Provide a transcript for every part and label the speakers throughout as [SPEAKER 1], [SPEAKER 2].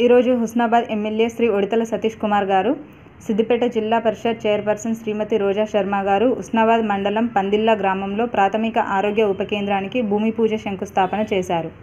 [SPEAKER 1] ఈరోజు హుస్నాబాద్ ఎమ్మెల్యే శ్రీ ఉడితల సతీష్ కుమార్ గారు సిద్దిపేట జిల్లా పరిషత్ చైర్పర్సన్ శ్రీమతి రోజా శర్మ గారు హుస్నాబాద్ మండలం పందిళ్ళ గ్రామంలో ప్రాథమిక ఆరోగ్య ఉప కేంద్రానికి భూమి పూజ శంకుస్థాపన చేశారు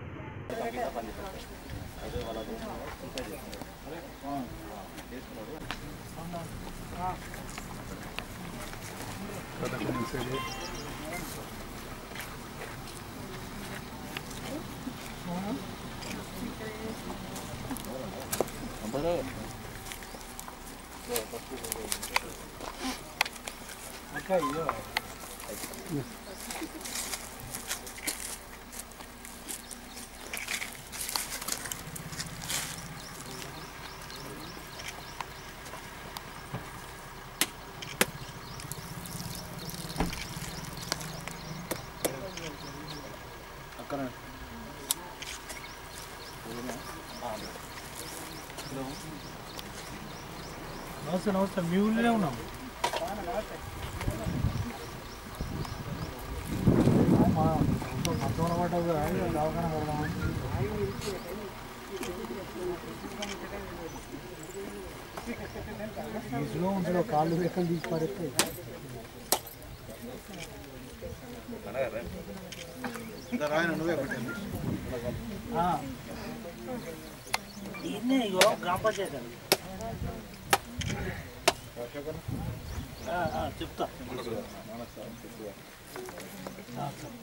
[SPEAKER 2] నమస్తే నమస్తే మీ ఊళ్ళోనే ఉన్నాం మా మధ్యలో పడ్డ దవాఖాన వెళ్దామని ఫ్రిడ్జ్లో ఉంటుందో కాళ్ళు రెక్కలు తీసి పారేస్తే ఆ. ఈయన్నే ఇగో గ్రామ పంచాయతీ అండి. ఆ, ఆ, చెప్తా ఆ,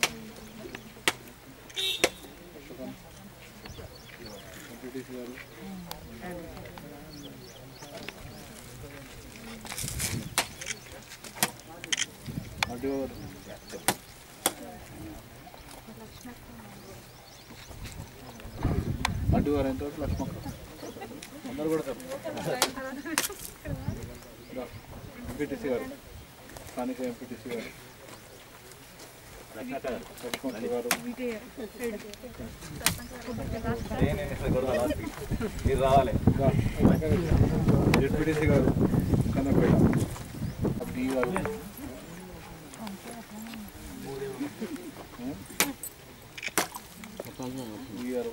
[SPEAKER 3] అడ్డు గారు ఎంత లక్ష్మక్క అందరు కూడా ఎంపీటీసీ గారు స్థానిక ఎంపీటీసీ గారు లక్ష్మక్క గారు ఎంపీటీసీ గారు కన్నపేట డి గారు డి గారు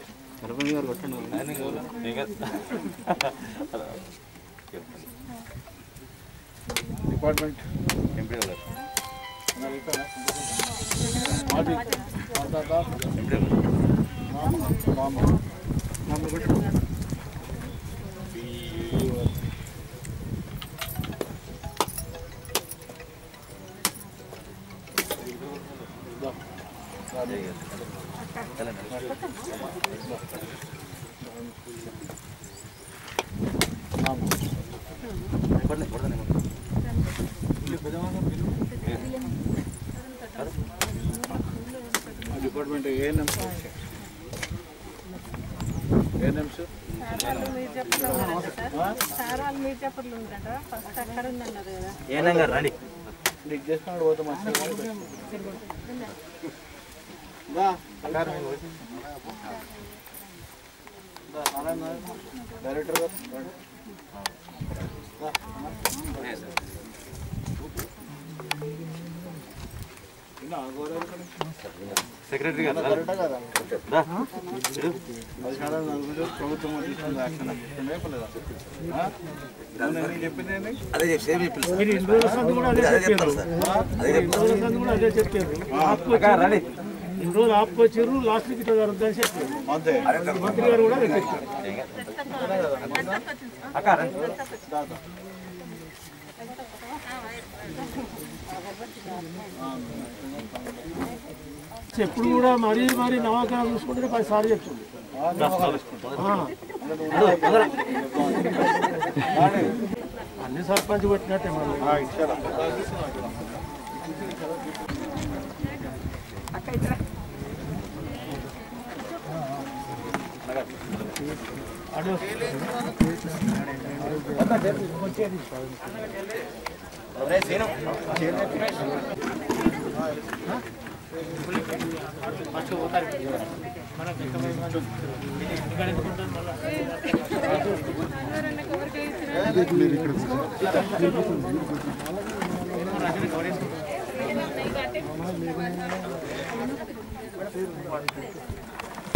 [SPEAKER 3] డిపార్ట్మెంట్ మాది మాతాత మామ మామ మామ కూడా డిపార్ట్మెంట్ ఏఎన్ఎంస్ ఏఎన్ఎంస్ నీకు చేసినాడు పోతే మంచిగా దా, దా, నారాయణ, డైరెక్టర్ గారు రండి. దా, విన్నా, గౌరవ్ ఎక్కడ?
[SPEAKER 4] సెక్రటరీ గారు
[SPEAKER 3] కరెక్టా కదా
[SPEAKER 4] దా.
[SPEAKER 3] పది శాతం నలుగురు ప్రభుత్వం తీసుకున్న యాక్షన్ చెప్తుండే లేదా ఆ? అవునా, నేను చెప్పింది ఏంది?
[SPEAKER 4] అదే చెప్పి సేమ్ చెప్పి
[SPEAKER 2] మీరు ఇన్ని రోజుల సంది కూడా అదే
[SPEAKER 4] అదే
[SPEAKER 2] చెప్పారు
[SPEAKER 4] చెప్తాను సార్ అదే
[SPEAKER 2] ఇన్ని రోజుల సంది కూడా అదే చెప్పారు
[SPEAKER 4] అక్క రండి
[SPEAKER 2] ఇన్ని రోజులు ఆపుకొచ్చారు లాస్ట్ కి ఇట్లా జరుగుతుందని చెప్పారు
[SPEAKER 3] అంతే
[SPEAKER 2] మంత్రి గారు కూడా అదే చెప్పారు
[SPEAKER 4] అక్క రండి
[SPEAKER 2] ఎప్పుడు కూడా మరీ మరీ నమ్మకం చూసుకుంటే పది సార్లు చెప్తుంది ఆ. అన్ని సర్పంచ్ పెట్టినట్టే మళ్ళీ
[SPEAKER 3] ఆ, ఇచ్చారా
[SPEAKER 2] అడే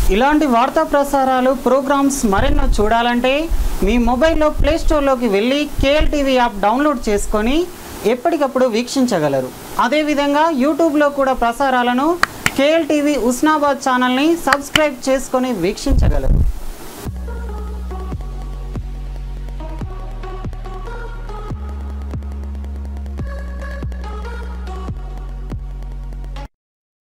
[SPEAKER 5] ఇలాంటి వార్తా ప్రసారాలు ప్రోగ్రామ్స్ మరెన్నో చూడాలంటే మీ మొబైల్లో ప్లే స్టోర్లోకి వెళ్ళి కేఎల్ టీవీ యాప్ డౌన్లోడ్ చేసుకొని ఎప్పటికప్పుడు వీక్షించగలరు అదేవిధంగా యూట్యూబ్లో కూడా ప్రసారాలను కేఎల్ టీవీ ఉస్నాబాద్ ఛానల్ని సబ్స్క్రైబ్ చేసుకొని వీక్షించగలరు